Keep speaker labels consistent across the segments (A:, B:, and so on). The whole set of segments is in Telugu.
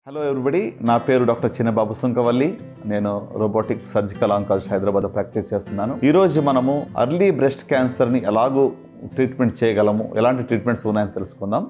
A: హలో ఎవ్రీబడి నా పేరు డాక్టర్ చిన్నబాబు సుంకవల్లి నేను robotic surgical oncology Hyderabad practice చేస్తున్నాను ఈరోజు మనము అర్లీ బ్రెస్ట్ క్యాన్సర్ని ఎలాగూ ట్రీట్మెంట్ చేయగలము ఎలాంటి ట్రీట్మెంట్స్ ఉన్నాయని తెలుసుకుందాం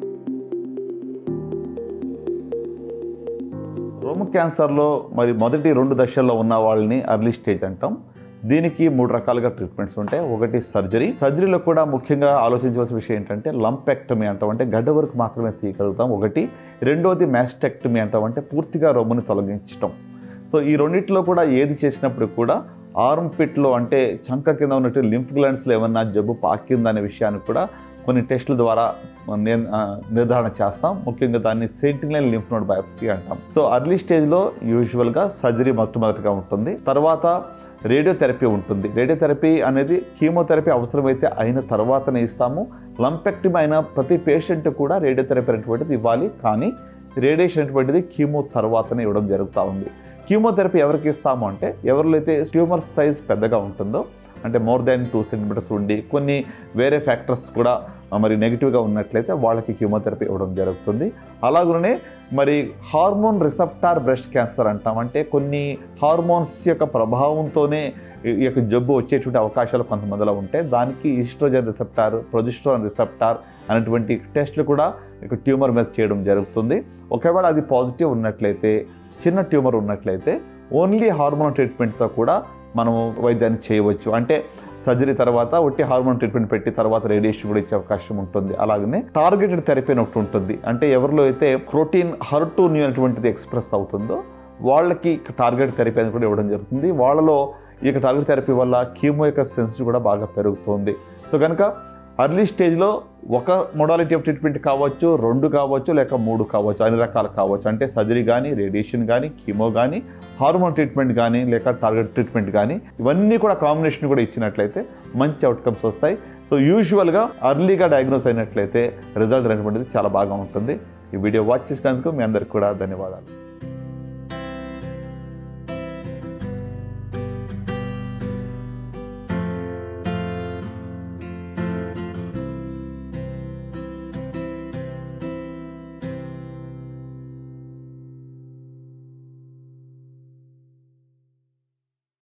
A: రొమ్ము క్యాన్సర్లో మరి మొదటి రెండు దశల్లో ఉన్న వాళ్ళని అర్లీ స్టేజ్ అంటాం దీనికి మూడు రకాలుగా ట్రీట్మెంట్స్ ఉంటాయి ఒకటి సర్జరీ సర్జరీలో కూడా ముఖ్యంగా ఆలోచించవలసిన విషయం ఏంటంటే లంపెక్టమీ అంటాం అంటే గడ్డ వరకు మాత్రమే తీయగలుగుతాం ఒకటి రెండోది మ్యాస్టెక్టమీ అంటాం అంటే పూర్తిగా రొమ్ముని తొలగించటం సో ఈ రెండిట్లో కూడా ఏది చేసినప్పుడు కూడా ఆర్మ్ పిట్లో అంటే చంక కింద ఉన్నట్టు లింఫ్ గ్లాండ్స్లో ఏమన్నా జబ్బు పాకిందనే విషయాన్ని కూడా కొన్ని టెస్టుల ద్వారా నే- ఆ, నిర్ధారణ చేస్తాం ముఖ్యంగా దాన్ని సెంటినల్ లింఫ్ నోడ్ బయాప్సీ అంటాం సో అర్లీ స్టేజ్లో యూజువల్గా సర్జరీ మొట్టమొదటిగా ఉంటుంది తర్వాత రేడియోథెరపీ ఉంటుంది రేడియోథెరపీ అనేది కీమోథెరపీ అవసరమైతే అయిన తర్వాతనే ఇస్తాము లంపెక్టమీ అయిన ప్రతి పేషెంట్ కూడా రేడియోథెరపీ అనేటువంటిది ఇవ్వాలి కానీ రేడియేషన్ అనేటువంటిది కీమో తర్వాతనే ఇవ్వడం జరుగుతూ ఉంది కీమోథెరపీ ఎవరికి ఇస్తాము అంటే ఎవరిలో అయితే ట్యూమర్ సైజ్ పెద్దగా ఉంటుందో అంటే మోర్ దాన్ టూ సెంటీమీటర్స్ ఉండి కొన్ని వేరే ఫ్యాక్టర్స్ కూడా ఆ, మరి నెగిటివ్గా ఉన్నట్లయితే వాళ్ళకి కీమోథెరపీ ఇవ్వడం జరుగుతుంది అలాగనే మరి హార్మోన్ రిసెప్టార్ బ్రెస్ట్ క్యాన్సర్ అంటాం అంటే కొన్ని హార్మోన్స్ యొక్క ప్రభావంతోనే ఈ ఈ యొక్క జబ్బు వచ్చేటువంటి అవకాశాలు కొంతమందిలో ఉంటాయి దానికి ఈస్ట్రోజన్ రిసెప్టార్ ప్రొజిస్ట్రాన్ రిసెప్టార్ అనేటువంటి టెస్ట్లు కూడా ఇక ట్యూమర్ మీద చేయడం జరుగుతుంది ఒకవేళ అది పాజిటివ్ ఉన్నట్లయితే చిన్న ట్యూమర్ ఉన్నట్లయితే ఓన్లీ హార్మోన్ ట్రీట్మెంట్తో కూడా మనము వైద్యాన్ని చేయవచ్చు అంటే సర్జరీ తర్వాత ఒట్టి హార్మోన్ ట్రీట్మెంట్ పెట్టి తర్వాత రేడియేషన్ కూడా ఇచ్చే అవకాశం ఉంటుంది అలాగనే టార్గెటెడ్ థెరపీ అని ఒకటి ఉంటుంది అంటే ఎవరిలో అయితే ప్రోటీన్ హర్టు న్యూ అనేటువంటిది ఎక్స్ప్రెస్ అవుతుందో వాళ్ళకి టార్గెట్ థెరపీ అని కూడా ఇవ్వడం జరుగుతుంది వాళ్ళలో ఈ యొక్క టార్గెట్ థెరపీ వల్ల కీమో యొక్క సెన్సిటివ్ కూడా బాగా పెరుగుతుంది సో కనుక అర్లీ స్టేజ్లో ఒక మొడాలిటీ ఆఫ్ ట్రీట్మెంట్ కావచ్చు రెండు కావచ్చు లేక మూడు కావచ్చు అన్ని రకాలు కావచ్చు అంటే సర్జరీ కానీ రేడియేషన్ కానీ కీమో కానీ హార్మోన్ ట్రీట్మెంట్ కానీ లేక టార్గెట్ ట్రీట్మెంట్ కానీ ఇవన్నీ కూడా కాంబినేషన్ కూడా ఇచ్చినట్లయితే మంచి అవుట్కమ్స్ వస్తాయి సో యూజువల్గా అర్లీగా డయాగ్నోస్ అయినట్లయితే రిజల్ట్ అనేటువంటిది చాలా బాగా ఉంటుంది ఈ వీడియో వాచ్ చేసినందుకు మీ అందరికి కూడా ధన్యవాదాలు